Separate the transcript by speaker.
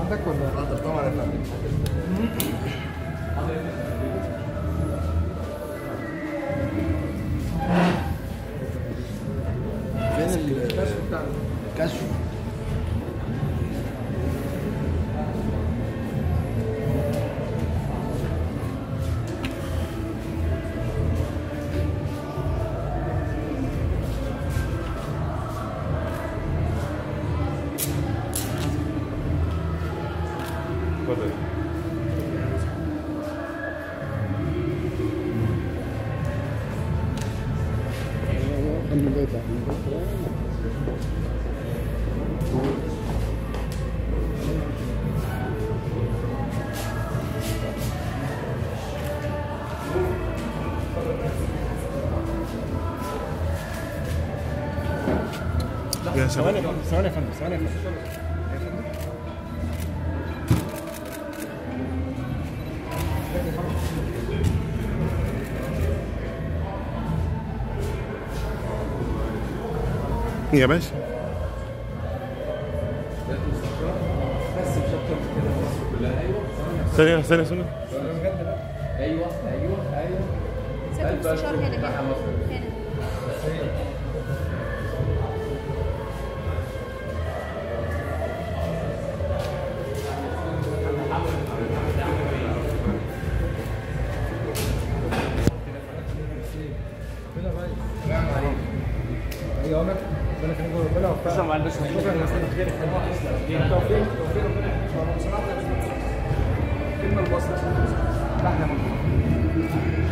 Speaker 1: عندك ولا
Speaker 2: حاضر طبعا يا فندم فين
Speaker 1: الكشف بتاعنا
Speaker 2: الكشف
Speaker 3: اتفضل يا
Speaker 1: ثواني
Speaker 3: سلام
Speaker 1: يا فندم ثواني يا فندم ثواني يا فندم
Speaker 3: يا باشا
Speaker 2: بس مش اكتر من كده مصر كلها ايوه
Speaker 3: ثانية ثانية ثانية
Speaker 2: ايوه ايوه ايوه
Speaker 4: سيادة المستشار هنا هنا
Speaker 2: بتاعها مصر.
Speaker 4: هنا
Speaker 1: ايوه انا ربنا يخليك ربنا يوفقك شكرا يا استاذ خير توفيق توفيق ربنا يخليك كلمه البصر احنا